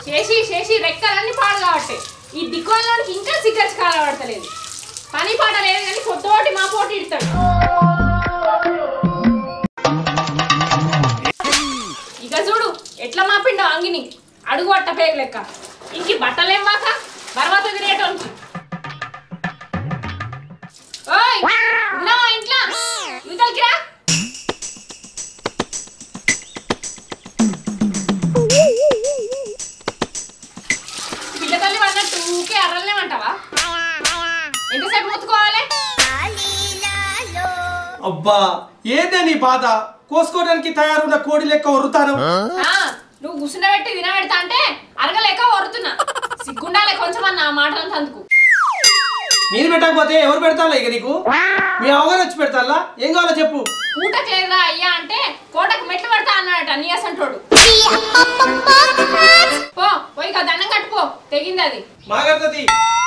చేసి చేసి రెక్కలన్నీ పాడు కాబట్టి ఈ దిక్కువల్లోనికి ఇంకా సిగ్గర్స్ కాలబడతలేదు పని పాట లేదు కానీ పొద్దుటి మా పోటీ ఇడతాడు ఇక చూడు ఎట్లా మాపిండో అంగిని అడుగు అట్ట పేగు లెక్క ఇంకి బట్టలేం వాక తర్వాత తినేటోనికి ఓయ్ ఉన్నావా ఇంట్లో యువతలకి రా పిల్లతల్లి పడినట్టు ఊకే అర్రలేమంటావా ఎంతసేపు ముత్తుకోవాలి అబ్బా ఏదే నీ బాధ కోసుకోవడానికి తయారున్న కోడి లెక్క వరుతాను ఆ, నువ్వు గుసుండబెట్టి తినబెడతా అంటే అరగలేక వరుతున్నా సిగ్గుండాలే కొంచెం అన్న ఆ మాటలంత అందుకు మీరు పెట్టకపోతే ఎవరు పెడతారా ఇక నీకు మీ అవగారు వచ్చి పెడతారా ఏం కావాలో చెప్పు పూటకు లేదురా అయ్యా అంటే కోటకు మెట్లు పడతా అన్నాడట నీయస్ అంటోడు పో పోయి ఇక దండం కట్టుకో తెగింది అది మాగడుతుంది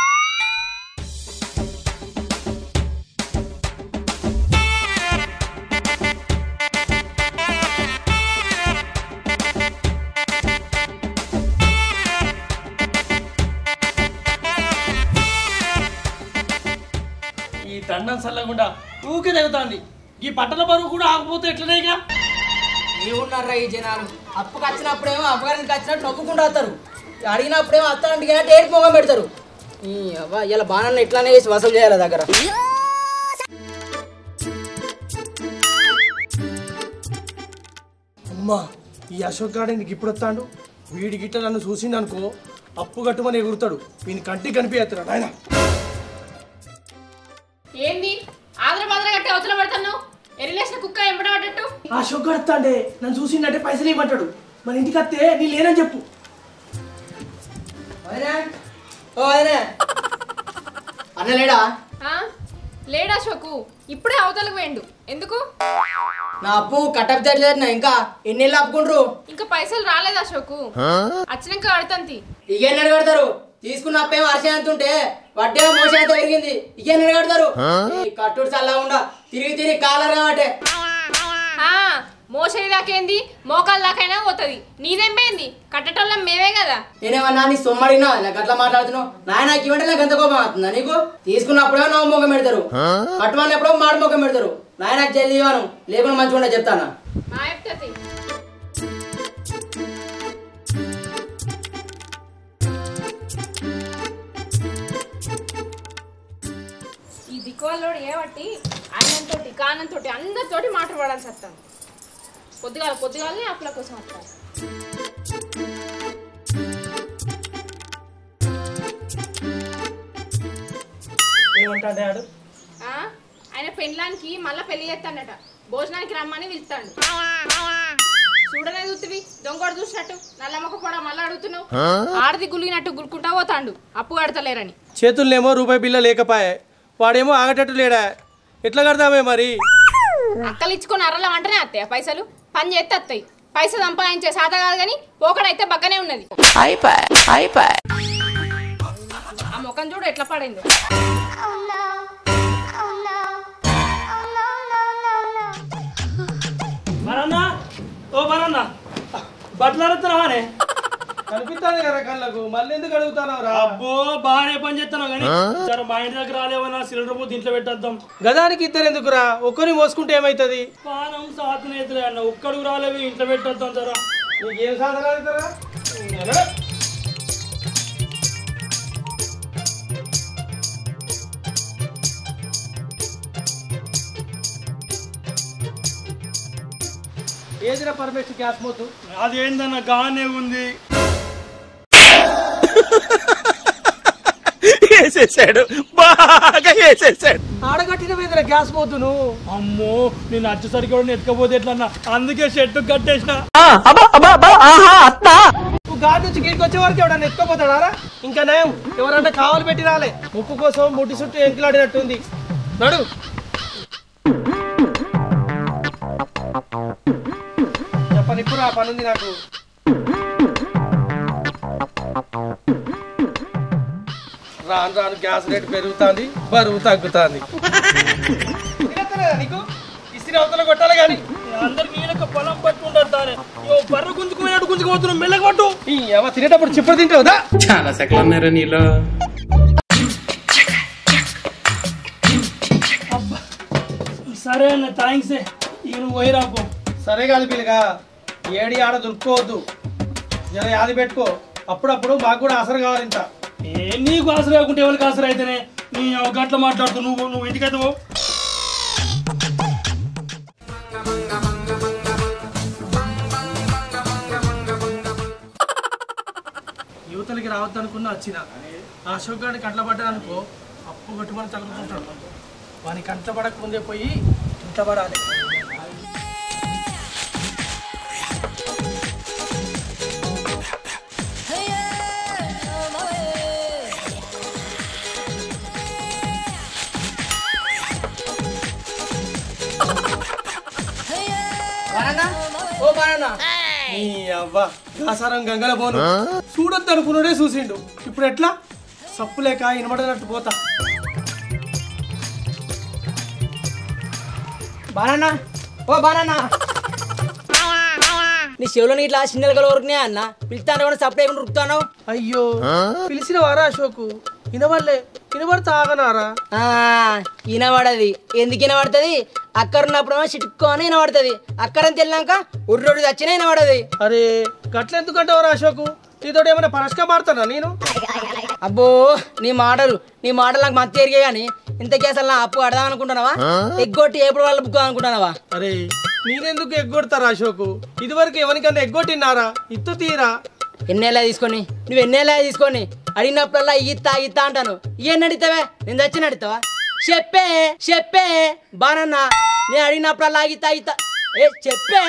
ఈ దండం చల్లకుండా ఊకే తెగుతాంది ఈ పట్టణ బరువు కూడా ఆకపోతే ఎట్లనేగా ఏమున్నారా ఈ జనాలు అప్పుకి వచ్చినప్పుడేమో అమ్మగారికి వచ్చినట్టు నవ్వుకుంటూ వస్తారు అడిగినప్పుడేమో అత్తాంటి కాబట్టి ఏడుపు మొగం పెడతారు ఈ అవ్వ ఇలా బాణాన్ని ఇట్లానే వేసి వసూలు చేయాలి దగ్గర అమ్మా ఈ అశోక్ గార్డెన్ నీకు ఇప్పుడు వస్తాడు వీడి గిట్ట నన్ను చూసిండు అనుకో అప్పు కట్టుమని ఎగురుతాడు వీని కంటికి కనిపించేస్తున్నాడు ఆయన ఏంది ఆదర బాదర కట్టి అవతల పడుతున్నావు ఎరిలేసిన కుక్క ఎంబడ పడ్డట్టు ఆ అశోక్ గారు వస్తాండే నన్ను చూసిండంటే పైసలు ఇవ్వమంటాడు మన ఇంటికి వస్తే నీ లేనని చెప్పు వదినా? ఓ వదినా. అన్న లేడా ఆ? లేడా శోకు ఇప్పుడే అవతలకు వేయండు ఎందుకు నా అప్పు కట్టప్ తెట్లేదు ఇంకా ఎన్ని నెలలు అప్పుకుండ్రు ఇంకా పైసలు రాలేదా శోకు వచ్చినాక కడతంతి ఇగెన్నడు కడతారు తీసుకున్న అప్పేం వర్షం ఉంటే వడ్డీ మోసం అయితే పెరిగింది ఇగెన్నడు కడతారు ఈ కట్టుడు చల్లగా ఉండ తిరిగి తిరిగి కాలర్ కాబట్టి ఆ, మోసేది దాకేంది మోకాలు దాకైనా పోతుంది నీదేం పోయింది కట్టటోళ్ళం మేమే కదా నేనేమన్నా నీ సొమ్మడినా నాకు అట్లా మాట్లాడుతున్నావు నాయన నాకు ఇవ్వంటే నాకు ఎంత కోపం అవుతుందా నీకు తీసుకున్నప్పుడేమో నా ముఖం పెడతారు కట్టుమని ఎప్పుడో మాడు ముఖం పెడతారు నాయన నాకు జల్లి ఇవ్వను లేకుండా మంచిగా ఉండే చెప్తానా మా చెప్తుంది ఈ దిక్కువల్లోడు ఏబట్టి ఆయనంతో కానంతో అందరితోటి మాట పడాల్సి వస్తాను పొద్దుగాల పొద్దుగాలనే అప్పుల కోసం వస్తాను ఏమంటాడే ఆడు ఆ? ఆయన పెళ్ళానికి మళ్ళా పెళ్లి చేస్తాడట భోజనానికి రమ్మని పిలుస్తాడు చూడనే చూస్తుంది దొంగోడు చూసినట్టు నల్లమ్మక కూడా మళ్ళీ అడుగుతున్నావు ఆడది గులిగినట్టు గులుకుంటా పోతాండు అప్పు కడతలేరని చేతుల్నేమో రూపాయి బిల్ల లేకపాయే వాడేమో ఆగటట్టు లేడా ఎట్లా కడతామే మరి అక్కలు ఇచ్చుకొని అర్రల వంటనే వస్తాయి పైసలు పని చేస్తే వస్తాయి పైసలు సంపాదించే సాత కాదు కానీ పోకడైతే బగ్గనే ఉన్నది ఆ ముఖం చూడు ఎట్లా పడిందో మరన్నా ఓ మరన్నా బట్టలు అడుగుతున్నావానే కనిపిస్తాను కదా కళ్ళకు మళ్ళీ ఎందుకు అడుగుతావు రా అబ్బో బాగానే పని చేస్తాను కానీ సరే మా ఇంటి దగ్గర రాలేవన్నా సిలిండర్ పోతే ఇంట్లో పెట్టేద్దాం గదానికి ఇద్దరు ఎందుకురా ఒక్కరిని మోసుకుంటే ఏమైతుంది పానం సాతనేతులే అన్న ఒక్కడుగు రాలేవి ఇంట్లో పెట్టేద్దాం సరా నీకేం సాధన అవుతారా ఏదిరా పర్మిషన్ గ్యాస్ మోతు అదేందన్న గానే ఉంది వేసేసాడు బాగా వేసేసాడు ఆడగట్టిన మీద గ్యాస్ మోతును అమ్మో నేను వచ్చేసరికి కూడా ఎత్తుకపోతే ఎట్లన్నా అందుకే షెట్టు కట్టేసిన నువ్వు గాడి నుంచి గిరికి వచ్చే వరకు ఎవడన్నా ఎత్తుకోపోతాడారా ఇంకా నయం ఎవరన్నా కావాలి పెట్టి రాలే ముక్కు కోసం ముట్టి చుట్టూ ఎంకిలాడినట్టుంది నడు చెప్పనిప్పుడు ఆ పని ఉంది నాకు రాను రాను గ్యాస్ రేట్ పెరుగుతుంది బరువు తగ్గుతుంది నీకు ఇస్త్రీ అవతల కొట్టాలి కానీ అందరు మీ లెక్క పొలం పట్టుకుంటారు తానే ఇగో బర్ర గుంజుకుపోయినట్టు గుంజుకుపోతున్నాం మెల్లగా పట్టు ఈ ఎవ తినేటప్పుడు చిప్పుడు తింటావుదా చాలా సెకలు ఉన్నారా నీలో సరే అన్న థ్యాంక్స్ ఇక నువ్వు పోయి రాపో సరే కాదు పిల్లగా ఏడి ఆడ దొరుకుకోవద్దు జర యాది పెట్టుకో అప్పుడప్పుడు మాకు కూడా ఆసర కావాలి ఇంత ఏ నీకు ఆసరా కాకుంటే ఎవరికి ఆసరా అయితేనే నీ ఒక గంటల మాట్లాడుతూ నువ్వు నువ్వు ఇంటికైతే పో. యువతలకి రావద్దు అనుకున్నా వచ్చిన ఆ అశోక్ గారిని కంట్ల పడ్డానుకో అప్పు కొట్టుమని తగులుకుంటాడు వాని కంట్ల పడక ముందే పోయి ఇంట పడాలి బానన్నా ఓ బానన్నా నీ అవ్వ దాసారం గంగల పోను చూడొద్దు అనుకున్నాడే చూసిండు ఇప్పుడు ఎట్లా సప్పు లేక ఇనబడినట్టు పోతా బానన్నా ఓ బానన్నా నీ చెవులో ఇట్లా చిన్నలు గల వరకునే అన్న పిలుస్తాను కూడా సప్లై కూడా రుక్తాను అయ్యో పిలిచిన వారా అశోకు వినవల్లే వినబడితే ఆగనారా వినబడది ఎందుకు వినబడుతుంది అక్కర ఉన్నప్పుడేమో చిటుక్కో అని వినబడుతుంది అక్కరని తెలినాక ఉర్రోడు చచ్చినా వినబడది అరే గట్లెందుకంటావరా అశోకు నీతోటి ఏమైనా పరస్గా మారుతానా నేను అబ్బో నీ మాటలు నీ మాటలు నాకు మత్తు ఎరిగే కానీ ఇంతకీ అసలు నా అప్పు అడదాం అనుకుంటున్నావా ఎగ్గొట్టి ఎప్పుడు వాళ్ళు బుక్ అనుకుంటున్నావా అరే నేనెందుకు ఎగ్గొడతారా అశోకు ఇదివరకు ఎవరికన్నా ఎగ్గొట్టినారా ఇత్తు తీరా ఎన్నేళ్ళ తీసుకొని నువ్వు ఎన్నేళ్ళ తీసుకొని అడిగినప్పుడల్లా ఇత్తా ఇత్తా అంటాను ఇవన్నీ అడిగితావే నేను చచ్చిన అడుగుతావా చెప్పే చెప్పే బానన్నా నేను అడిగినప్పుడల్లా ఇత్తా ఇత్తా ఏ చెప్పే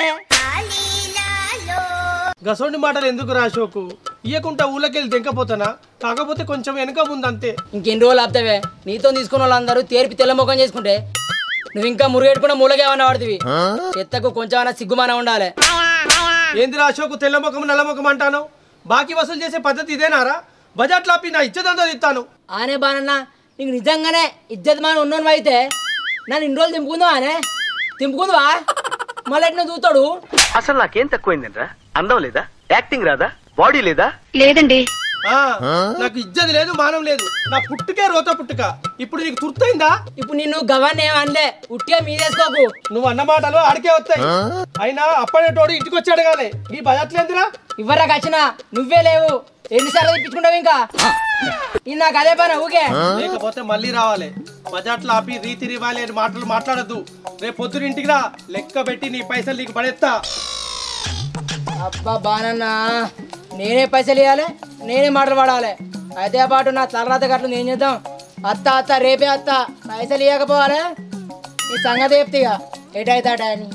గసోండి మాటలు ఎందుకు రా అశోకు ఇయ్యకుంటా ఊళ్ళకెళ్ళి తెంకపోతానా కాకపోతే కొంచెం వెనక ముందు అంతే ఇంకెన్ని రోజులు ఆపుతావే నీతో తీసుకున్న వాళ్ళందరూ తేర్పి తెల్లముఖం చేసుకుంటే నువ్వు ఇంకా మురుగెట్టుకున్న మూలకేమన్నా వాడుతుంది ఎత్తకు కొంచెమైనా సిగ్గుమాన ఉండాలి ఏందిరా అశోకు తెల్ల ముఖం నల్ల ముఖం అంటాను బాకీ వసూలు చేసే పద్ధతి ఇదేనారా బజార్ లాపి నా ఇచ్చేదంతా తిత్తాను ఆనే బానన్నా నీకు నిజంగానే ఇజ్జత్ మన ఉన్నోను అయితే నన్ను ఇన్ని రోజులు తింపుకుందావా ఆనే తింపుకుందావా మళ్ళీ ఎట్లా చూస్తాడు అసలు నాకేం తక్కువైందిరా అందం లేదా యాక్టింగ్ రాదా బాడీ లేదా లేదండి ఆ, నాకు ఇజ్జది లేదు మానం లేదు నా పుట్టుకే రోత పుట్టుక ఇప్పుడు నీకు తుర్తయిందా ఇప్పుడు నిన్ను గవర్న ఏమనలే ఉట్టిగా మీదేసుకోకు నువ్వు అన్న మాటలు ఆడికే వస్తాయి అయినా అప్పనేటోడు ఇంటికి వచ్చాడు కానీ ఈ బజాట్లేందిరా ఇవ్వరా వచ్చిన నువ్వే లేవు ఎన్నిసార్లు తెప్పించుకుంటావు ఇంకా ఇది నాకు అదే పని ఊకే లేకపోతే మళ్ళీ రావాలి బజాట్లో ఆపి రీతి రివాలి అని మాటలు మాట్లాడద్దు రేపు పొద్దున ఇంటికి రా లెక్క పెట్టి నీ పైసలు నీకు పడేస్తా అబ్బా బానన్నా నేనే పైసలు ఇవ్వాలి నేనే మాటలు పడాలి అదే పాటు నా తలరాత గట్లు నేను చేద్దాం అత్త అత్త రేపే అత్త పైసలు ఇవ్వకపోవాలి నీ సంగతి చెప్తిగా ఎటైతాట అని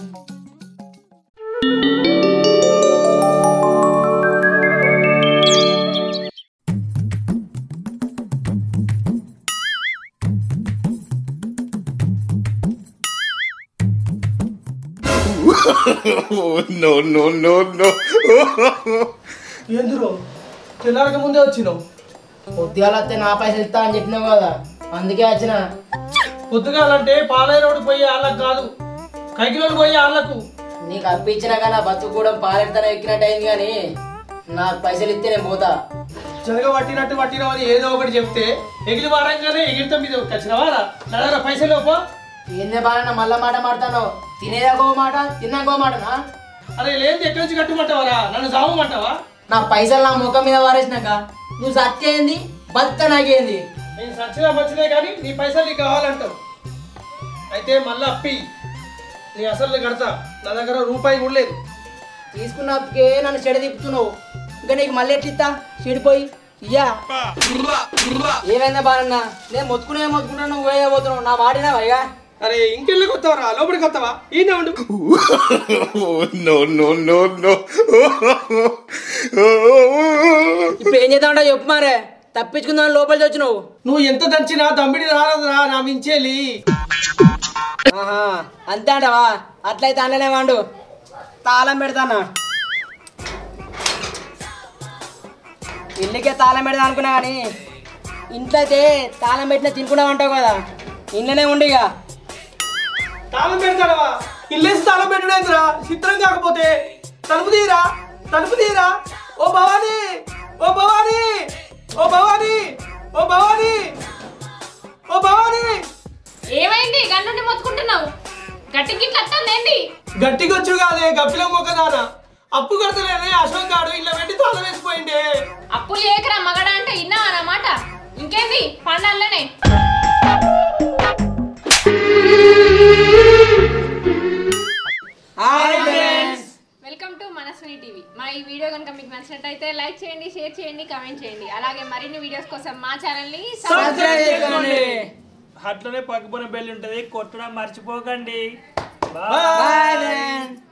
నో నో నో నో ఎందులో తెల్లారక ముందే వచ్చినావు పొద్దుగాల వస్తే నా పైసలు ఇస్తా అని చెప్పినావు కదా అందుకే వచ్చిన పొద్దుగాలంటే పాలయ్య రోడ్డు పోయే వాళ్ళకు కాదు కైకిలోడు పోయే వాళ్ళకు నీకు అప్పించినా కానీ నా బతుకు కూడా పాలెడతానే ఎక్కినట్టు అయింది కానీ నాకు పైసలు ఇస్తే నేను పోతా జరగ పట్టినట్టు పట్టినావు అని ఏదో ఒకటి చెప్తే ఎగిలి వారంగానే ఎగిరితో మీద వచ్చినావా రా? నా దగ్గర పైసలు ఇవ్వపో. ఏందే బాగా మళ్ళా మాట మాడతాను తినేదాకో మాట తిన్నాకో మాటనా అరే లేని ఎక్కడి నుంచి కట్టుమంటావరా నన్ను సావమంటావా నా పైసలు నా ముఖం మీద వారేసినాక నువ్వు సత్యేంది బతుక నాకేంది నేను సచ్చినా మంచిదే కానీ నీ పైసలు నీకు కావాలంటావు అయితే మళ్ళీ అప్పి నీ అసలు కడతా నా దగ్గర రూపాయి కూడా లేదు తీసుకున్నప్పుకే నన్ను చెడ తిప్పుతున్నావు ఇంకా నీకు మళ్ళీ ఎట్లా ఇస్తా చెడిపోయి ఇయ్యా ఏమైందా బాలన్న నేను మొత్తుకునే మొత్తుకుంటా నువ్వు పోయే పోతున్నావు నా మాడినా అయ్యా అరే ఇంకెళ్ళకి వస్తావరా లోపలికి వస్తావా ఈయన ఉండు నో నో నో నో ఇప్పుడు ఏం చేద్దామంటా చెప్పు మారే తప్పించుకుందాం లోపలికి వచ్చినావు నువ్వు ఎంత దంచినా దమ్మిడి రారదురా నా మించేలి ఆహా అంతే అంటావా అట్లయితే అనలే వాడు తాళం పెడతానా ఇల్లుకే తాళం పెడతా అనుకున్నా కానీ ఇంట్లో అయితే తాళం పెట్టినా తినుకున్నావు అంటావు కదా ఇంట్లోనే ఉండి ఇక తాళం పెడతాడవా ఇల్లేసి తాళం పెట్టడేంద్రా చిత్రం కాకపోతే తలుపు తీరా తలుపు తీరా ఓ భవానీ ఓ భవానీ ఓ భవానీ ఓ భవానీ ఓ భవానీ ఏమైంది గన్నుండి మొత్తుకుంటున్నావు గట్టి గిట్ల అత్తందేంటి గట్టిగొచ్చు కాదే గప్పిలో మొక్కదానా అప్పు కడతలేనే అశోక్ గాడు ఇళ్ళ పెట్టి తాళం వేసిపోయిండే అప్పులు ఏకరా మగడా అంటే ఇన్నా అన్నమాట ఇంకేంది పండాలనే వెల్కమ్ టు మనస్విని టీవీ మా ఈ వీడియో కనుక మీకు నచ్చినట్టయితే లైక్ చేయండి షేర్ చేయండి కామెంట్ చేయండి అలాగే మరిన్ని వీడియోస్ కోసం మా ఛానల్ ని సబ్స్క్రైబ్ చేసుకోండి అట్లనే పక్కపొన బెల్లి ఉంటది కొట్టడం మర్చిపోకండి బాయ్ ఫ్రెండ్స్